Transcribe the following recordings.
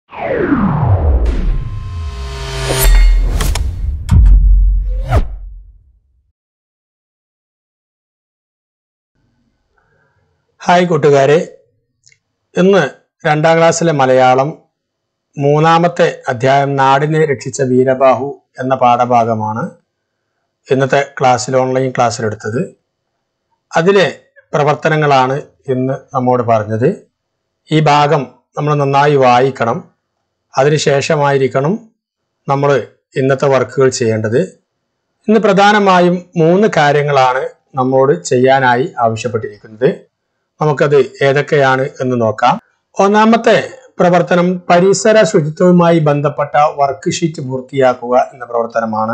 hi കൂട്ടുകാരെ ഇന്ന് രണ്ടാം ക്ലാസ്സിലെ മലയാളം മൂന്നാമത്തെ അധ്യായം നാടിനെ രക്ഷിച്ച വീരബാഹു എന്ന പാഠഭാഗമാണ് ഇന്നത്തെ ക്ലാസ്സിൽ ഓൺലൈൻ ക്ലാസ്സിലെടുത്തത് അതിലെ പ്രവർത്തനങ്ങളാണ് ഇന്ന് നമ്മോട് പറഞ്ഞത് ഈ ഭാഗം നമ്മൾ നന്നായി വായിക്കണം അതിനുശേഷമായിരിക്കണം നമ്മൾ ഇന്നത്തെ വർക്കുകൾ ചെയ്യേണ്ടത് ഇന്ന് പ്രധാനമായും മൂന്ന് കാര്യങ്ങളാണ് നമ്മോട് ചെയ്യാനായി ആവശ്യപ്പെട്ടിരിക്കുന്നത് നമുക്കത് ഏതൊക്കെയാണ് എന്ന് നോക്കാം ഒന്നാമത്തെ പ്രവർത്തനം പരിസര ശുചിത്വവുമായി ബന്ധപ്പെട്ട വർക്ക് ഷീറ്റ് പൂർത്തിയാക്കുക എന്ന പ്രവർത്തനമാണ്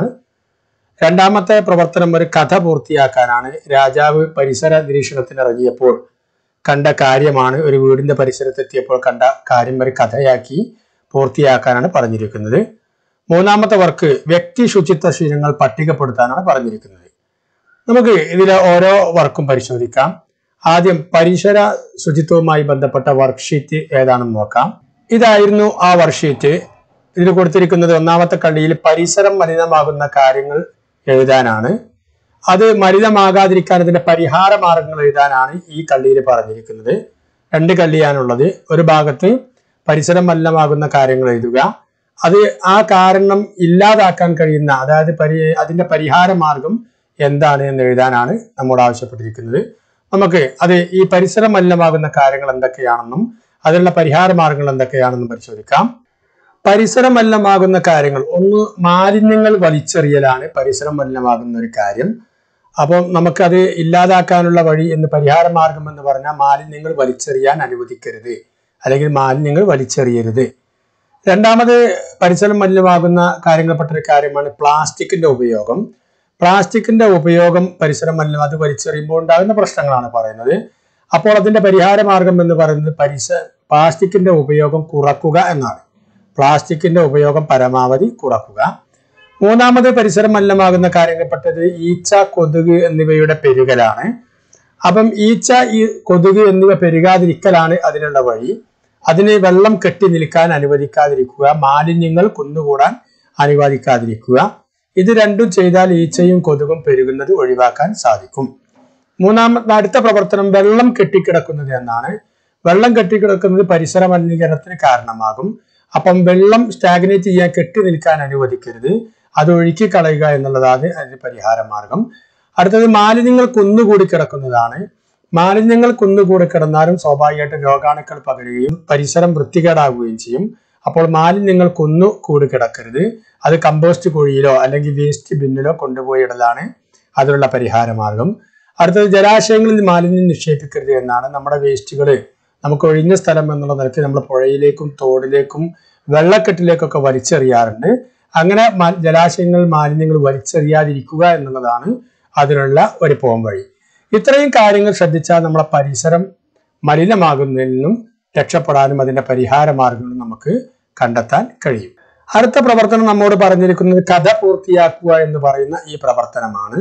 രണ്ടാമത്തെ പ്രവർത്തനം ഒരു കഥ പൂർത്തിയാക്കാനാണ് രാജാവ് പരിസര നിരീക്ഷണത്തിന് ഇറങ്ങിയപ്പോൾ കണ്ട കാര്യമാണ് ഒരു വീടിന്റെ പരിസരത്തെത്തിയപ്പോൾ കണ്ട കാര്യം ഒരു കഥയാക്കി പൂർത്തിയാക്കാനാണ് പറഞ്ഞിരിക്കുന്നത് മൂന്നാമത്തെ വർക്ക് വ്യക്തി ശുചിത്വ ശീലങ്ങൾ പട്ടികപ്പെടുത്താനാണ് പറഞ്ഞിരിക്കുന്നത് നമുക്ക് ഇതിലെ ഓരോ വർക്കും പരിശോധിക്കാം ആദ്യം പരിസര ശുചിത്വവുമായി ബന്ധപ്പെട്ട വർക്ക്ഷീറ്റ് ഏതാണെന്ന് നോക്കാം ഇതായിരുന്നു ആ വർക്ക്ഷീറ്റ് ഇതിൽ കൊടുത്തിരിക്കുന്നത് ഒന്നാമത്തെ കള്ളിയിൽ പരിസരം മലിനമാകുന്ന കാര്യങ്ങൾ എഴുതാനാണ് അത് മലിനമാകാതിരിക്കാൻ അതിന്റെ പരിഹാര മാർഗങ്ങൾ എഴുതാനാണ് ഈ കള്ളിയിൽ പറഞ്ഞിരിക്കുന്നത് രണ്ട് കള്ളിയാണുള്ളത് ഒരു ഭാഗത്ത് പരിസരം മലിനമാകുന്ന കാര്യങ്ങൾ എഴുതുക അത് ആ കാരണം ഇല്ലാതാക്കാൻ കഴിയുന്ന അതായത് പരി അതിന്റെ പരിഹാര മാർഗം എന്താണ് എന്ന് എഴുതാനാണ് നമ്മോട് ആവശ്യപ്പെട്ടിരിക്കുന്നത് നമുക്ക് അത് ഈ പരിസരം മലിനമാകുന്ന കാര്യങ്ങൾ എന്തൊക്കെയാണെന്നും അതിനുള്ള പരിഹാര മാർഗങ്ങൾ എന്തൊക്കെയാണെന്നും പരിശോധിക്കാം പരിസരം മലിനമാകുന്ന കാര്യങ്ങൾ ഒന്ന് മാലിന്യങ്ങൾ വലിച്ചെറിയലാണ് പരിസരം മലിനമാകുന്ന ഒരു കാര്യം അപ്പം നമുക്കത് ഇല്ലാതാക്കാനുള്ള വഴി എന്ന് പരിഹാര മാർഗം എന്ന് പറഞ്ഞാൽ മാലിന്യങ്ങൾ വലിച്ചെറിയാൻ അനുവദിക്കരുത് അല്ലെങ്കിൽ മാലിന്യങ്ങൾ വലിച്ചെറിയരുത് രണ്ടാമത് പരിസരം മലിനമാകുന്ന കാര്യങ്ങൾപ്പെട്ട ഒരു കാര്യമാണ് പ്ലാസ്റ്റിക്കിന്റെ ഉപയോഗം പ്ലാസ്റ്റിക്കിന്റെ ഉപയോഗം പരിസരം മലിനം അത് വലിച്ചെറിയുമ്പോൾ ഉണ്ടാകുന്ന പ്രശ്നങ്ങളാണ് പറയുന്നത് അപ്പോൾ അതിന്റെ പരിഹാര മാർഗം എന്ന് പറയുന്നത് പരിസ പ്ലാസ്റ്റിക്കിന്റെ ഉപയോഗം കുറക്കുക എന്നാണ് പ്ലാസ്റ്റിക്കിന്റെ ഉപയോഗം പരമാവധി കുറക്കുക മൂന്നാമത് പരിസരം മലിനമാകുന്ന കാര്യങ്ങൾപ്പെട്ടത് ഈച്ച കൊതുക് എന്നിവയുടെ പെരുകലാണ് അപ്പം ഈച്ച ഈ കൊതുക് എന്നിവ പെരുകാതിരിക്കലാണ് അതിനുള്ള വഴി അതിന് വെള്ളം കെട്ടി നിൽക്കാൻ അനുവദിക്കാതിരിക്കുക മാലിന്യങ്ങൾ കുന്നുകൂടാൻ അനുവദിക്കാതിരിക്കുക ഇത് രണ്ടും ചെയ്താൽ ഈച്ചയും കൊതുകും പെരുകുന്നത് ഒഴിവാക്കാൻ സാധിക്കും മൂന്നാമത്തെ അടുത്ത പ്രവർത്തനം വെള്ളം കെട്ടിക്കിടക്കുന്നത് എന്നാണ് വെള്ളം കെട്ടിക്കിടക്കുന്നത് പരിസര മലിനീകരണത്തിന് കാരണമാകും അപ്പം വെള്ളം സ്റ്റാഗ്നേറ്റ് ചെയ്യാൻ കെട്ടി നിൽക്കാൻ അനുവദിക്കരുത് അത് ഒഴുക്കി കളയുക എന്നുള്ളതാണ് അതിന് പരിഹാര മാർഗം അടുത്തത് മാലിന്യങ്ങൾ കുന്നുകൂടി കിടക്കുന്നതാണ് മാലിന്യങ്ങൾ കുന്നുകൂടി കിടന്നാലും സ്വാഭാവികമായിട്ട് രോഗാണുക്കൾ പകരുകയും പരിസരം വൃത്തികേടാകുകയും ചെയ്യും അപ്പോൾ മാലിന്യങ്ങൾ കുന്നു കൂടി കിടക്കരുത് അത് കമ്പോസ്റ്റ് കുഴിയിലോ അല്ലെങ്കിൽ വേസ്റ്റ് ബിന്നിലോ കൊണ്ടുപോയി ഇടലാണ് അതിനുള്ള പരിഹാര മാർഗം അടുത്തത് ജലാശയങ്ങളിൽ മാലിന്യം നിക്ഷേപിക്കരുത് എന്നാണ് നമ്മുടെ വേസ്റ്റുകൾ നമുക്ക് ഒഴിഞ്ഞ സ്ഥലം എന്നുള്ള നിലയ്ക്ക് നമ്മൾ പുഴയിലേക്കും തോടിലേക്കും വെള്ളക്കെട്ടിലേക്കൊക്കെ വലിച്ചെറിയാറുണ്ട് അങ്ങനെ മ- ജലാശയങ്ങളിൽ മാലിന്യങ്ങൾ വലിച്ചെറിയാതിരിക്കുക എന്നുള്ളതാണ് അതിനുള്ള ഒരു പോം വഴി ഇത്രയും കാര്യങ്ങൾ ശ്രദ്ധിച്ചാൽ നമ്മളെ പരിസരം മലിനമാകുന്നതിൽ നിന്നും രക്ഷപ്പെടാനും അതിന്റെ പരിഹാര മാർഗങ്ങളും നമുക്ക് കണ്ടെത്താൻ കഴിയും അടുത്ത പ്രവർത്തനം നമ്മോട് പറഞ്ഞിരിക്കുന്നത് കഥ പൂർത്തിയാക്കുക എന്ന് പറയുന്ന ഈ പ്രവർത്തനമാണ്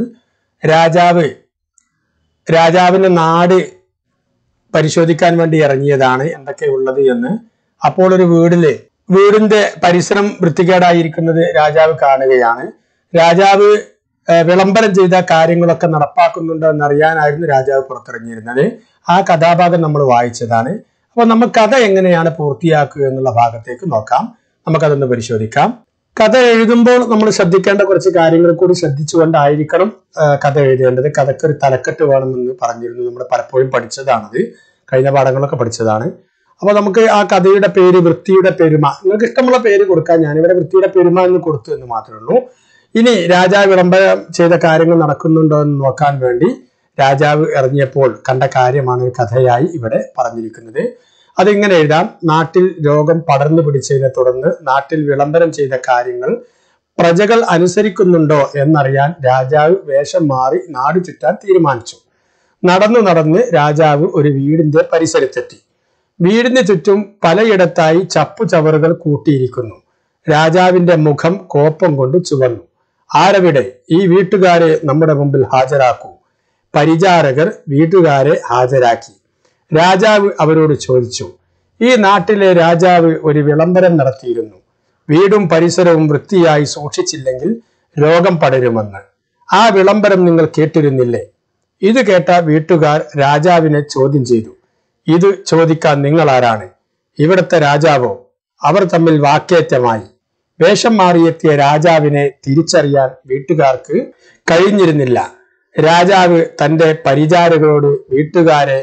രാജാവ് രാജാവിന്റെ നാട് പരിശോധിക്കാൻ വേണ്ടി ഇറങ്ങിയതാണ് എന്തൊക്കെ ഉള്ളത് എന്ന് അപ്പോൾ ഒരു വീടില് വീടിന്റെ പരിസരം വൃത്തികേടായിരിക്കുന്നത് രാജാവ് കാണുകയാണ് രാജാവ് ഏഹ്, വിളംബരം ചെയ്ത കാര്യങ്ങളൊക്കെ നടപ്പാക്കുന്നുണ്ടോ എന്നറിയാനായിരുന്നു രാജാവ് പുറത്തിറങ്ങിയിരുന്നത് ആ കഥാഭാഗം നമ്മൾ വായിച്ചതാണ് അപ്പൊ നമ്മൾ കഥ എങ്ങനെയാണ് പൂർത്തിയാക്കുക എന്നുള്ള ഭാഗത്തേക്ക് നോക്കാം നമുക്കതൊന്ന് പരിശോധിക്കാം കഥ എഴുതുമ്പോൾ നമ്മൾ ശ്രദ്ധിക്കേണ്ട കുറച്ച് കാര്യങ്ങൾ കൂടി ശ്രദ്ധിച്ചുകൊണ്ടായിരിക്കണം ആ, കഥ എഴുതേണ്ടത് കഥയ്ക്ക് ഒരു തലക്കെട്ട് വേണമെന്ന് പറഞ്ഞിരുന്നു നമ്മൾ പലപ്പോഴും പഠിച്ചതാണത് കഴിഞ്ഞ പാഠങ്ങളൊക്കെ പഠിച്ചതാണ് അപ്പൊ നമുക്ക് ആ കഥയുടെ പേര് വൃത്തിയുടെ പെരുമ നിങ്ങൾക്ക് ഇഷ്ടമുള്ള പേര് കൊടുക്കാൻ ഞാനിവിടെ വൃത്തിയുടെ പെരുമ എന്ന് കൊടുത്തു എന്ന് മാത്രമേ ഉള്ളൂ ഇനി രാജാവ് വിളംബരം ചെയ്ത കാര്യങ്ങൾ നടക്കുന്നുണ്ടോ എന്ന് നോക്കാൻ വേണ്ടി രാജാവ് ഇറങ്ങിയപ്പോൾ കണ്ട കാര്യമാണ് ഒരു കഥയായി ഇവിടെ പറഞ്ഞിരിക്കുന്നത് അതിങ്ങനെ എഴുതാം നാട്ടിൽ രോഗം പടർന്നു പിടിച്ചതിനെ തുടർന്ന് നാട്ടിൽ വിളംബരം ചെയ്ത കാര്യങ്ങൾ പ്രജകൾ അനുസരിക്കുന്നുണ്ടോ എന്നറിയാൻ രാജാവ് വേഷം മാറി നാട് ചുറ്റാൻ തീരുമാനിച്ചു നടന്നു നടന്ന് രാജാവ് ഒരു വീടിന്റെ പരിസരത്തെത്തി വീടിന് ചുറ്റും പലയിടത്തായി ചപ്പു ചവറുകൾ കൂട്ടിയിരിക്കുന്നു രാജാവിന്റെ മുഖം കോപ്പം കൊണ്ട് ചുവന്നു ആരവിടെ ഈ വീട്ടുകാരെ നമ്മുടെ മുമ്പിൽ ഹാജരാക്കൂ പരിചാരകർ വീട്ടുകാരെ ഹാജരാക്കി രാജാവ് അവരോട് ചോദിച്ചു ഈ നാട്ടിലെ രാജാവ് ഒരു വിളംബരം നടത്തിയിരുന്നു വീടും പരിസരവും വൃത്തിയായി സൂക്ഷിച്ചില്ലെങ്കിൽ രോഗം പടരുമെന്ന് ആ വിളംബരം നിങ്ങൾ കേട്ടിരുന്നില്ലേ ഇത് കേട്ട വീട്ടുകാർ രാജാവിനെ ചോദ്യം ചെയ്തു ഇത് ചോദിക്കാൻ നിങ്ങൾ ആരാണ് ഇവിടുത്തെ രാജാവോ അവർ തമ്മിൽ വാക്കേറ്റമായി വേഷം മാറിയെത്തിയ രാജാവിനെ തിരിച്ചറിയാൻ വീട്ടുകാർക്ക് കഴിഞ്ഞിരുന്നില്ല രാജാവ് തന്റെ പരിചാരകരോട് വീട്ടുകാരെ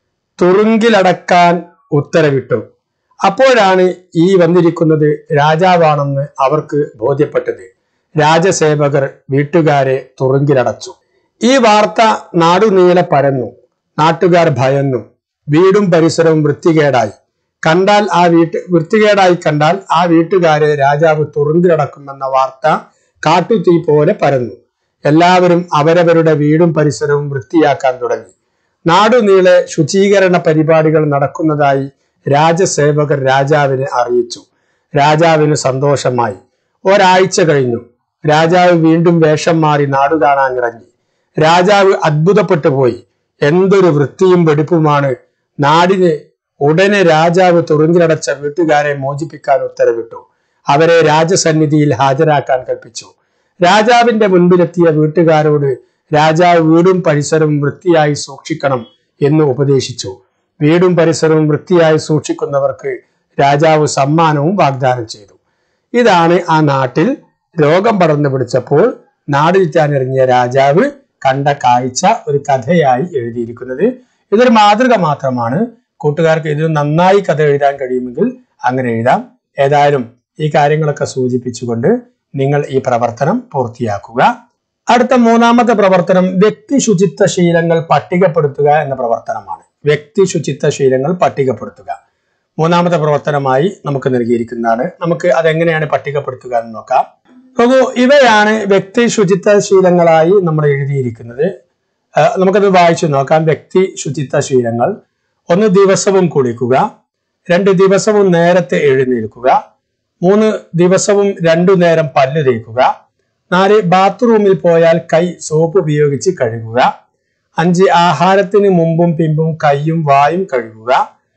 തുറുങ്കിലടക്കാൻ ഉത്തരവിട്ടു അപ്പോഴാണ് ഈ വന്നിരിക്കുന്നത് രാജാവാണെന്ന് അവർക്ക് ബോധ്യപ്പെട്ടത് രാജസേവകർ വീട്ടുകാരെ തുറുങ്കിലടച്ചു ഈ വാർത്ത നാടുനീളെ പരന്നു നാട്ടുകാർ ഭയന്നു വീടും പരിസരവും വൃത്തികേടായി കണ്ടാൽ ആ വീട്ട് വൃത്തികേടായി കണ്ടാൽ ആ വീട്ടുകാരെ രാജാവ് തുറുങ്കിലടക്കുമെന്ന വാർത്ത കാട്ടുതീ പോലെ പരന്നു എല്ലാവരും അവരവരുടെ വീടും പരിസരവും വൃത്തിയാക്കാൻ തുടങ്ങി നാടുനീളെ ശുചീകരണ പരിപാടികൾ നടക്കുന്നതായി രാജസേവകർ രാജാവിനെ അറിയിച്ചു രാജാവിന് സന്തോഷമായി ഒരാഴ്ച കഴിഞ്ഞു രാജാവ് വീണ്ടും വേഷം മാറി നാടു കാണാൻ ഇറങ്ങി രാജാവ് അത്ഭുതപ്പെട്ടു പോയി എന്തൊരു വൃത്തിയും വെടിപ്പുമാണ് നാടിന് ഉടനെ രാജാവ് തുറുങ്കിലടച്ച വീട്ടുകാരെ മോചിപ്പിക്കാൻ ഉത്തരവിട്ടു അവരെ രാജസന്നിധിയിൽ ഹാജരാക്കാൻ കൽപ്പിച്ചു രാജാവിന്റെ മുൻപിലെത്തിയ വീട്ടുകാരോട് രാജാവ് വീടും പരിസരവും വൃത്തിയായി സൂക്ഷിക്കണം എന്ന് ഉപദേശിച്ചു വീടും പരിസരവും വൃത്തിയായി സൂക്ഷിക്കുന്നവർക്ക് രാജാവ് സമ്മാനവും വാഗ്ദാനം ചെയ്തു ഇതാണ് ആ നാട്ടിൽ രോഗം പടർന്നു പിടിച്ചപ്പോൾ നാടിരിക്കാനിറങ്ങിയ രാജാവ് കണ്ട കാഴ്ച ഒരു കഥയായി എഴുതിയിരിക്കുന്നത് ഇതൊരു മാതൃക മാത്രമാണ് കൂട്ടുകാർക്ക് ഇതിന് നന്നായി കഥ എഴുതാൻ കഴിയുമെങ്കിൽ അങ്ങനെ എഴുതാം ഏതായാലും ഈ കാര്യങ്ങളൊക്കെ സൂചിപ്പിച്ചുകൊണ്ട് നിങ്ങൾ ഈ പ്രവർത്തനം പൂർത്തിയാക്കുക അടുത്ത മൂന്നാമത്തെ പ്രവർത്തനം വ്യക്തി ശുചിത്വ ശീലങ്ങൾ പട്ടികപ്പെടുത്തുക എന്ന പ്രവർത്തനമാണ് വ്യക്തി ശുചിത്വ ശീലങ്ങൾ പട്ടികപ്പെടുത്തുക മൂന്നാമത്തെ പ്രവർത്തനമായി നമുക്ക് നൽകിയിരിക്കുന്നതാണ് നമുക്ക് അതെങ്ങനെയാണ് പട്ടികപ്പെടുത്തുക എന്ന് നോക്കാം നോക്കൂ ഇവയാണ് വ്യക്തി ശുചിത്വ ശീലങ്ങളായി നമ്മൾ എഴുതിയിരിക്കുന്നത് ആ, നമുക്കത് വായിച്ചു നോക്കാം വ്യക്തി ശുചിത്വ ശീലങ്ങൾ ഒന്ന് ദിവസവും കുളിക്കുക രണ്ട് ദിവസവും നേരത്തെ എഴുന്നേൽക്കുക മൂന്ന് ദിവസവും രണ്ടു നേരം പല്ല് തേക്കുക നാല് ബാത്റൂമിൽ പോയാൽ കൈ സോപ്പ് ഉപയോഗിച്ച് കഴുകുക അഞ്ച് ആഹാരത്തിന് മുമ്പും പിമ്പും കൈയും വായും കഴുകുക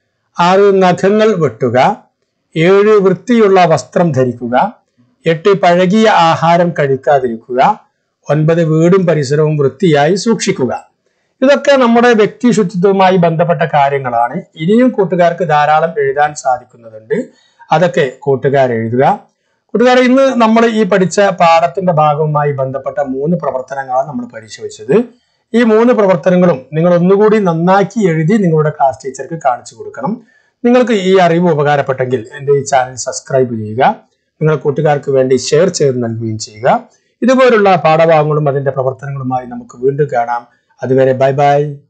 ആറ് നഖങ്ങൾ വെട്ടുക ഏഴ് വൃത്തിയുള്ള വസ്ത്രം ധരിക്കുക എട്ട് പഴകിയ ആഹാരം കഴിക്കാതിരിക്കുക ഒൻപത് വീടും പരിസരവും വൃത്തിയായി സൂക്ഷിക്കുക ഇതൊക്കെ നമ്മുടെ വ്യക്തി ശുചിത്വവുമായി ബന്ധപ്പെട്ട കാര്യങ്ങളാണ് ഇനിയും കൂട്ടുകാർക്ക് ധാരാളം എഴുതാൻ സാധിക്കുന്നതുണ്ട് അതൊക്കെ കൂട്ടുകാർ എഴുതുക കൂട്ടുകാരെ ഇന്ന് നമ്മൾ ഈ പഠിച്ച പാഠത്തിന്റെ ഭാഗവുമായി ബന്ധപ്പെട്ട മൂന്ന് പ്രവർത്തനങ്ങളാണ് നമ്മൾ പരിശോധിച്ചത് ഈ മൂന്ന് പ്രവർത്തനങ്ങളും നിങ്ങൾ ഒന്നുകൂടി നന്നാക്കി എഴുതി നിങ്ങളുടെ ക്ലാസ് ടീച്ചർക്ക് കാണിച്ചു കൊടുക്കണം നിങ്ങൾക്ക് ഈ അറിവ് ഉപകാരപ്പെട്ടെങ്കിൽ എൻ്റെ ഈ ചാനൽ സബ്സ്ക്രൈബ് ചെയ്യുക നിങ്ങൾ കൂട്ടുകാർക്ക് വേണ്ടി ഷെയർ ചെയ്ത് നൽകുകയും ചെയ്യുക ഇതുപോലുള്ള പാഠഭാഗങ്ങളും അതിന്റെ പ്രവർത്തനങ്ങളുമായി നമുക്ക് വീണ്ടും കാണാം അതുവരെ ബൈ ബൈ